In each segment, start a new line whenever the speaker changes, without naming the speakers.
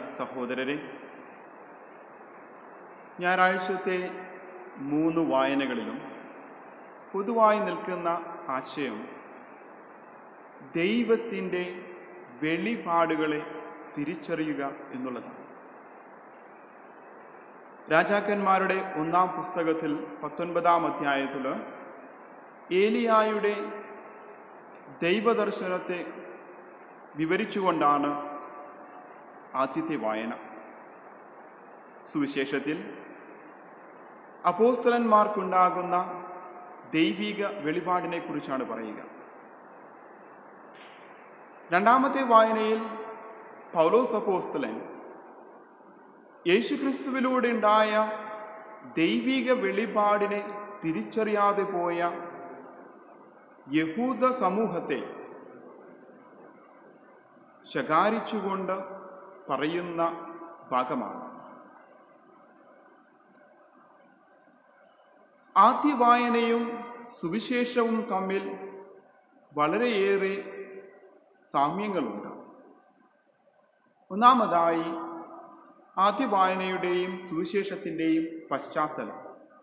സഹോദരരെ ഞായറാഴ്ചത്തെ മൂന്ന് വായനകളിലും പൊതുവായി നിൽക്കുന്ന ആശയം ദൈവത്തിൻ്റെ വെളിപാടുകളെ തിരിച്ചറിയുക എന്നുള്ളതാണ് രാജാക്കന്മാരുടെ ഒന്നാം പുസ്തകത്തിൽ പത്തൊൻപതാം അധ്യായത്തിൽ ഏലിയായുടെ ദൈവദർശനത്തെ വിവരിച്ചുകൊണ്ടാണ് ആദ്യത്തെ വായന സുവിശേഷത്തിൽ അപ്പോസ്തലന്മാർക്കുണ്ടാകുന്ന ദൈവിക വെളിപാടിനെ കുറിച്ചാണ് പറയുക രണ്ടാമത്തെ വായനയിൽ പൗലോസ് അപ്പോസ്തലൻ യേശുക്രിസ്തുവിലൂടെ ഉണ്ടായ ദൈവിക വെളിപാടിനെ തിരിച്ചറിയാതെ പോയ യഹൂദ സമൂഹത്തെ ശകാരിച്ചുകൊണ്ട് പറയുന്ന ഭാഗമാണ് ആദ്യ വായനയും സുവിശേഷവും തമ്മിൽ വളരെയേറെ സാമ്യങ്ങളുണ്ട് ഒന്നാമതായി ആദ്യ വായനയുടെയും സുവിശേഷത്തിൻ്റെയും പശ്ചാത്തലം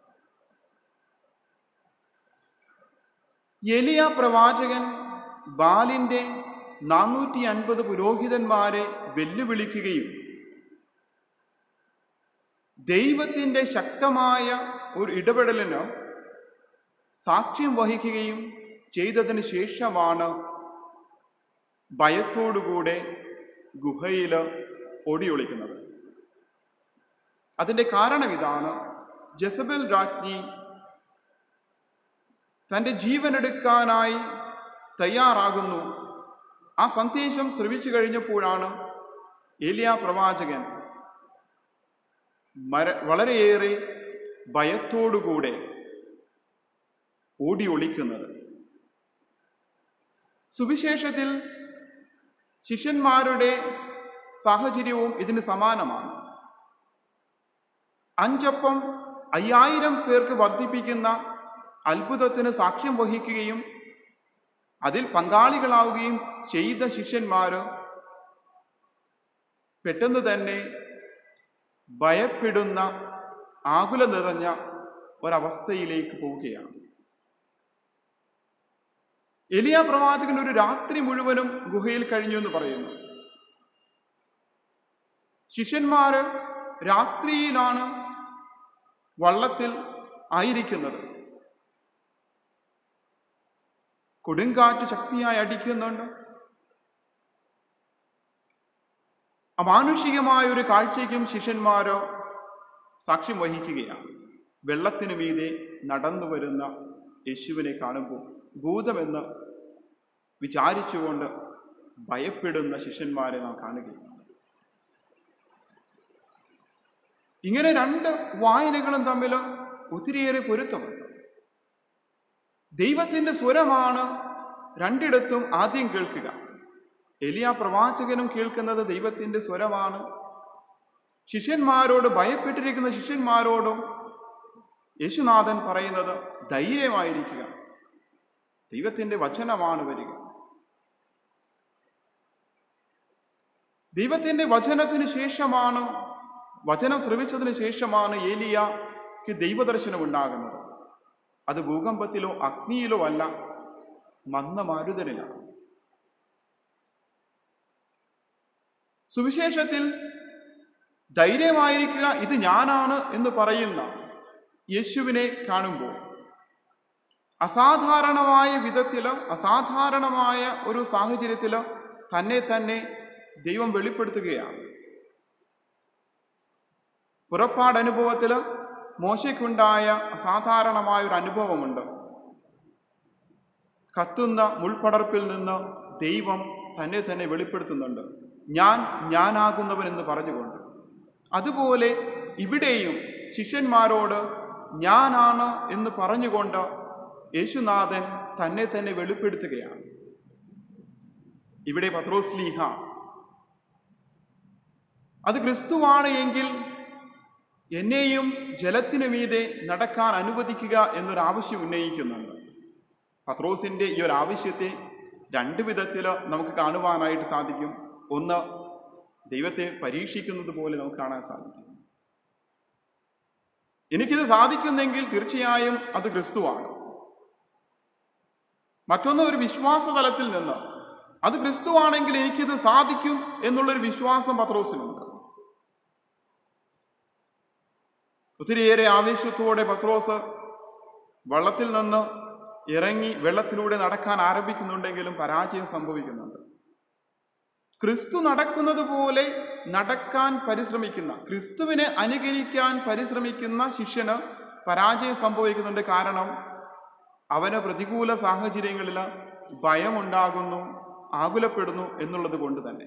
എലിയ പ്രവാചകൻ ബാലിൻ്റെ നാനൂറ്റി അൻപത് പുരോഹിതന്മാരെ വെല്ലുവിളിക്കുകയും ദൈവത്തിൻ്റെ ശക്തമായ ഒരു ഇടപെടലിന് സാക്ഷ്യം വഹിക്കുകയും ചെയ്തതിന് ശേഷമാണ് ഭയത്തോടുകൂടെ ഗുഹയിൽ ഓടിയൊളിക്കുന്നത് അതിൻ്റെ കാരണം ഇതാണ് ജസബൽ രാജ്ഞി തൻ്റെ ജീവനെടുക്കാനായി തയ്യാറാകുന്നു ആ സന്ദേശം ശ്രവിച്ചു കഴിഞ്ഞപ്പോഴാണ് ഏലിയ പ്രവാചകൻ മര വളരെയേറെ ഭയത്തോടുകൂടെ ഓടി ഒളിക്കുന്നത് സുവിശേഷത്തിൽ ശിഷ്യന്മാരുടെ സാഹചര്യവും ഇതിന് സമാനമാണ് അഞ്ചപ്പം അയ്യായിരം പേർക്ക് വർദ്ധിപ്പിക്കുന്ന അത്ഭുതത്തിന് സാക്ഷ്യം വഹിക്കുകയും അതിൽ പങ്കാളികളാവുകയും ചെയ്ത ശിഷ്യന്മാർ പെട്ടെന്ന് തന്നെ ഭയപ്പെടുന്ന ആകുല നിറഞ്ഞ ഒരവസ്ഥയിലേക്ക് പോവുകയാണ് എലിയ പ്രവാചകൻ ഒരു രാത്രി മുഴുവനും ഗുഹയിൽ കഴിഞ്ഞു എന്ന് പറയുന്നു ശിഷ്യന്മാര് രാത്രിയിലാണ് വള്ളത്തിൽ ആയിരിക്കുന്നത് കൊടുങ്കാറ്റ് ശക്തിയായി അടിക്കുന്നുണ്ട് അമാനുഷികമായ ഒരു കാഴ്ചയ്ക്കും ശിഷ്യന്മാരോ സാക്ഷ്യം വഹിക്കുകയാണ് വെള്ളത്തിനു മീതെ നടന്നു വരുന്ന യേശുവിനെ കാണുമ്പോൾ ഭൂതമെന്ന് വിചാരിച്ചുകൊണ്ട് ഭയപ്പെടുന്ന ശിഷ്യന്മാരെ നാം കാണുകയാണ് ഇങ്ങനെ രണ്ട് വായനകളും തമ്മിൽ ഒത്തിരിയേറെ പൊരുത്തമുണ്ട് ദൈവത്തിൻ്റെ സ്വരമാണ് രണ്ടിടത്തും ആദ്യം കേൾക്കുക എലിയ പ്രവാചകനും കേൾക്കുന്നത് ദൈവത്തിൻ്റെ സ്വരമാണ് ശിഷ്യന്മാരോട് ഭയപ്പെട്ടിരിക്കുന്ന ശിഷ്യന്മാരോടും യേശുനാഥൻ പറയുന്നത് ധൈര്യമായിരിക്കുക ദൈവത്തിൻ്റെ വചനമാണ് വരിക ദൈവത്തിൻ്റെ വചനത്തിന് ശേഷമാണ് വചനം ശ്രവിച്ചതിന് ശേഷമാണ് ഏലിയക്ക് ദൈവദർശനം ഉണ്ടാകുന്നത് അത് ഭൂകമ്പത്തിലോ അഗ്നിയിലോ അല്ല മന്ദമാരുതനിലാണ് സുവിശേഷത്തിൽ ധൈര്യമായിരിക്കുക ഇത് ഞാനാണ് എന്ന് പറയുന്ന യേശുവിനെ കാണുമ്പോൾ അസാധാരണമായ വിധത്തിൽ അസാധാരണമായ ഒരു സാഹചര്യത്തിൽ തന്നെ തന്നെ ദൈവം വെളിപ്പെടുത്തുകയാണ് പുറപ്പാട് അനുഭവത്തിൽ മോശയ്ക്കുണ്ടായ അസാധാരണമായ ഒരു അനുഭവമുണ്ട് കത്തുന്ന മുൾപടർപ്പിൽ നിന്ന് ദൈവം തന്നെ തന്നെ വെളിപ്പെടുത്തുന്നുണ്ട് ഞാൻ ഞാനാകുന്നവൻ എന്ന് പറഞ്ഞുകൊണ്ട് അതുപോലെ ഇവിടെയും ശിഷ്യന്മാരോട് ഞാനാണ് എന്ന് പറഞ്ഞുകൊണ്ട് യേശുനാഥൻ തന്നെ തന്നെ വെളിപ്പെടുത്തുകയാണ് ഇവിടെ പത്രോസ് ലീഹ അത് ക്രിസ്തുവാണ് എങ്കിൽ എന്നെയും ജലത്തിനു മീതെ നടക്കാൻ അനുവദിക്കുക എന്നൊരു ആവശ്യം ഉന്നയിക്കുന്നുണ്ട് പത്രോസിന്റെ ഈ ഒരു ആവശ്യത്തെ രണ്ട് വിധത്തിൽ നമുക്ക് കാണുവാനായിട്ട് സാധിക്കും ഒന്ന് ദൈവത്തെ പരീക്ഷിക്കുന്നത് പോലെ നമുക്ക് കാണാൻ സാധിക്കും എനിക്കിത് സാധിക്കുന്നെങ്കിൽ തീർച്ചയായും അത് ക്രിസ്തുവാണ് മറ്റൊന്ന് ഒരു വിശ്വാസ തലത്തിൽ നിന്ന് അത് ക്രിസ്തുവാണെങ്കിൽ എനിക്കിത് സാധിക്കും എന്നുള്ളൊരു വിശ്വാസം പത്രോസിനുണ്ട് ഒത്തിരിയേറെ ആവേശത്തോടെ പത്രോസ് വള്ളത്തിൽ നിന്ന് ഇറങ്ങി വെള്ളത്തിലൂടെ നടക്കാൻ ആരംഭിക്കുന്നുണ്ടെങ്കിലും പരാജയം സംഭവിക്കുന്നുണ്ട് ക്രിസ്തു നടക്കുന്നത് പോലെ നടക്കാൻ പരിശ്രമിക്കുന്ന ക്രിസ്തുവിനെ അനുകരിക്കാൻ പരിശ്രമിക്കുന്ന ശിഷ്യന് പരാജയം സംഭവിക്കുന്നുണ്ട് കാരണം അവന് പ്രതികൂല സാഹചര്യങ്ങളിൽ ഭയമുണ്ടാകുന്നു ആകുലപ്പെടുന്നു എന്നുള്ളത് കൊണ്ട് തന്നെ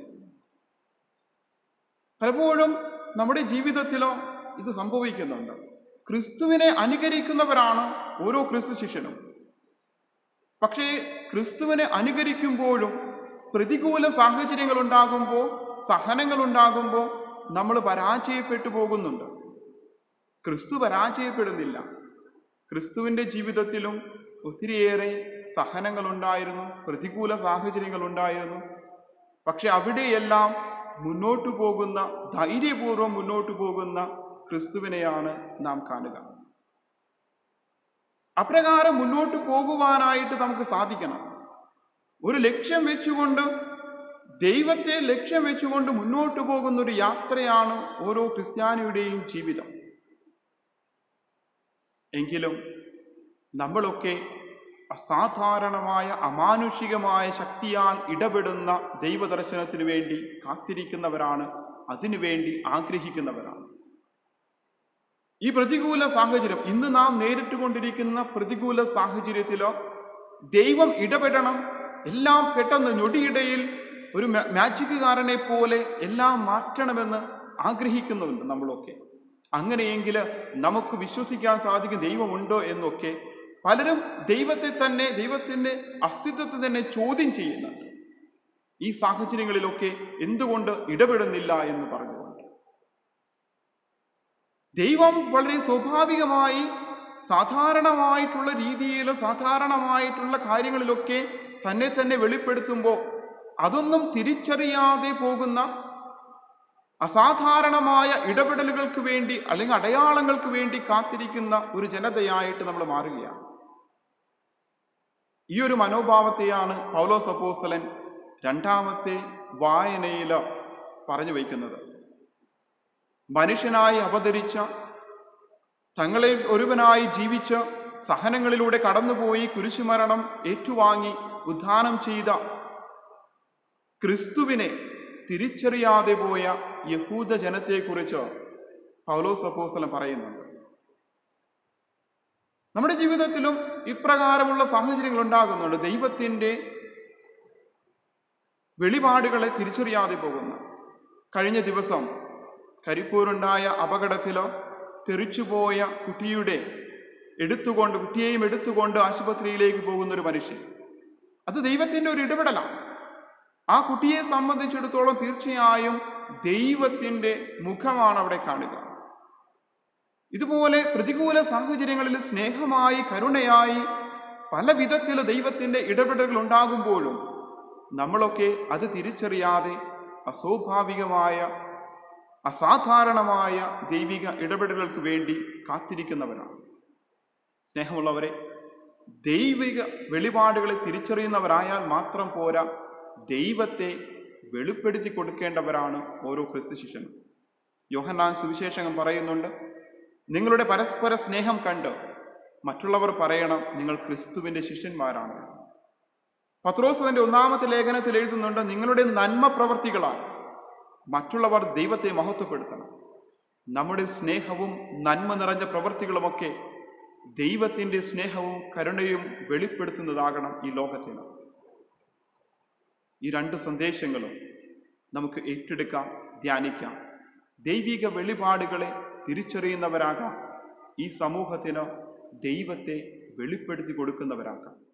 പലപ്പോഴും നമ്മുടെ ജീവിതത്തിലോ ഇത് സംഭവിക്കുന്നുണ്ട് ക്രിസ്തുവിനെ അനുകരിക്കുന്നവരാണ് ഓരോ ക്രിസ്തു ശിഷ്യനും പക്ഷേ ക്രിസ്തുവിനെ അനുകരിക്കുമ്പോഴും പ്രതികൂല സാഹചര്യങ്ങൾ ഉണ്ടാകുമ്പോൾ സഹനങ്ങൾ ഉണ്ടാകുമ്പോൾ നമ്മൾ പരാജയപ്പെട്ടു പോകുന്നുണ്ട് ക്രിസ്തു പരാജയപ്പെടുന്നില്ല ക്രിസ്തുവിൻ്റെ ജീവിതത്തിലും ഒത്തിരിയേറെ സഹനങ്ങൾ ഉണ്ടായിരുന്നു പ്രതികൂല സാഹചര്യങ്ങൾ ഉണ്ടായിരുന്നു പക്ഷെ അവിടെയെല്ലാം മുന്നോട്ടു പോകുന്ന ധൈര്യപൂർവ്വം മുന്നോട്ടു പോകുന്ന ക്രിസ്തുവിനെയാണ് നാം കാണുക അപ്രകാരം മുന്നോട്ട് പോകുവാനായിട്ട് നമുക്ക് സാധിക്കണം ഒരു ലക്ഷ്യം വെച്ചുകൊണ്ട് ദൈവത്തെ ലക്ഷ്യം വെച്ചുകൊണ്ട് മുന്നോട്ട് പോകുന്ന ഒരു യാത്രയാണ് ഓരോ ക്രിസ്ത്യാനിയുടെയും ജീവിതം എങ്കിലും നമ്മളൊക്കെ അസാധാരണമായ അമാനുഷികമായ ശക്തിയാൽ ഇടപെടുന്ന ദൈവദർശനത്തിനു വേണ്ടി കാത്തിരിക്കുന്നവരാണ് അതിനുവേണ്ടി ആഗ്രഹിക്കുന്നവരാണ് ഈ പ്രതികൂല സാഹചര്യം ഇന്ന് നാം നേരിട്ടുകൊണ്ടിരിക്കുന്ന പ്രതികൂല സാഹചര്യത്തിലോ ദൈവം ഇടപെടണം എല്ലാം പെട്ടെന്ന് ഞൊടിയിടയിൽ ഒരു മാ- മാജിക്കുകാരനെ പോലെ എല്ലാം മാറ്റണമെന്ന് ആഗ്രഹിക്കുന്നുണ്ട് നമ്മളൊക്കെ അങ്ങനെയെങ്കിൽ നമുക്ക് വിശ്വസിക്കാൻ സാധിക്കും ദൈവമുണ്ടോ എന്നൊക്കെ പലരും ദൈവത്തെ തന്നെ ദൈവത്തിൻ്റെ അസ്തിത്വത്തെ തന്നെ ചോദ്യം ചെയ്യുന്നുണ്ട് ഈ സാഹചര്യങ്ങളിലൊക്കെ എന്തുകൊണ്ട് ഇടപെടുന്നില്ല എന്ന് പറഞ്ഞുകൊണ്ട് ദൈവം വളരെ സ്വാഭാവികമായി സാധാരണമായിട്ടുള്ള രീതിയിൽ സാധാരണമായിട്ടുള്ള കാര്യങ്ങളിലൊക്കെ തന്നെ തന്നെ വെളിപ്പെടുത്തുമ്പോൾ അതൊന്നും തിരിച്ചറിയാതെ പോകുന്ന അസാധാരണമായ ഇടപെടലുകൾക്ക് വേണ്ടി അല്ലെങ്കിൽ അടയാളങ്ങൾക്ക് വേണ്ടി കാത്തിരിക്കുന്ന ഒരു ജനതയായിട്ട് നമ്മൾ മാറുകയാണ് ഈ ഒരു മനോഭാവത്തെയാണ് പൗലോസ് അപ്പോസ്തലൻ രണ്ടാമത്തെ വായനയിൽ പറഞ്ഞു വയ്ക്കുന്നത് മനുഷ്യനായി അവതരിച്ച തങ്ങളെ ഒരുവനായി ജീവിച്ച് സഹനങ്ങളിലൂടെ കടന്നുപോയി കുരിശുമരണം ഏറ്റുവാങ്ങി ഉദ്ധാനം ചെയ്ത ക്രിസ്തുവിനെ തിരിച്ചറിയാതെ പോയ യഹൂദ ജനത്തെക്കുറിച്ച് പൗലോസ് അപ്പോസ്തലൻ പറയുന്നുണ്ട് നമ്മുടെ ജീവിതത്തിലും ഇപ്രകാരമുള്ള സാഹചര്യങ്ങൾ ഉണ്ടാകുന്നുണ്ട് ദൈവത്തിൻ്റെ വെളിപാടുകളെ തിരിച്ചറിയാതെ പോകുന്ന കഴിഞ്ഞ ദിവസം കരിപ്പൂരുണ്ടായ അപകടത്തിലോ തെറിച്ചുപോയ കുട്ടിയുടെ എടുത്തുകൊണ്ട് കുട്ടിയെയും എടുത്തുകൊണ്ട് ആശുപത്രിയിലേക്ക് പോകുന്ന ഒരു മനുഷ്യൻ അത് ദൈവത്തിൻ്റെ ഒരു ഇടപെടലാണ് ആ കുട്ടിയെ സംബന്ധിച്ചിടത്തോളം തീർച്ചയായും ദൈവത്തിൻ്റെ മുഖമാണ് അവിടെ കാണുക ഇതുപോലെ പ്രതികൂല സാഹചര്യങ്ങളിൽ സ്നേഹമായി കരുണയായി പല വിധത്തിൽ ദൈവത്തിൻ്റെ ഇടപെടലുകൾ ഉണ്ടാകുമ്പോഴും നമ്മളൊക്കെ അത് തിരിച്ചറിയാതെ അസ്വാഭാവികമായ അസാധാരണമായ ദൈവിക ഇടപെടലുകൾക്ക് വേണ്ടി കാത്തിരിക്കുന്നവരാണ് സ്നേഹമുള്ളവരെ ദൈവിക വെളിപാടുകളെ തിരിച്ചറിയുന്നവരായാൽ മാത്രം പോരാ ദൈവത്തെ വെളിപ്പെടുത്തി കൊടുക്കേണ്ടവരാണ് ഓരോ ക്രിസ്തു ശിഷ്യനും യോഹന്നാൻ സുവിശേഷകം പറയുന്നുണ്ട് നിങ്ങളുടെ പരസ്പര സ്നേഹം കണ്ട് മറ്റുള്ളവർ പറയണം നിങ്ങൾ ക്രിസ്തുവിൻ്റെ ശിഷ്യന്മാരാണ് പത്രോസ് തന്റെ ഒന്നാമത്തെ ലേഖനത്തിൽ എഴുതുന്നുണ്ട് നിങ്ങളുടെ നന്മ പ്രവർത്തികളാൽ മറ്റുള്ളവർ ദൈവത്തെ മഹത്വപ്പെടുത്തണം നമ്മുടെ സ്നേഹവും നന്മ നിറഞ്ഞ പ്രവൃത്തികളുമൊക്കെ ദൈവത്തിൻ്റെ സ്നേഹവും കരുണയും വെളിപ്പെടുത്തുന്നതാകണം ഈ ലോകത്തിന് ഈ രണ്ട് സന്ദേശങ്ങളും നമുക്ക് ഏറ്റെടുക്കാം ധ്യാനിക്കാം ദൈവിക വെളിപാടുകളെ തിരിച്ചറിയുന്നവരാകാം ഈ സമൂഹത്തിന് ദൈവത്തെ വെളിപ്പെടുത്തി കൊടുക്കുന്നവരാകാം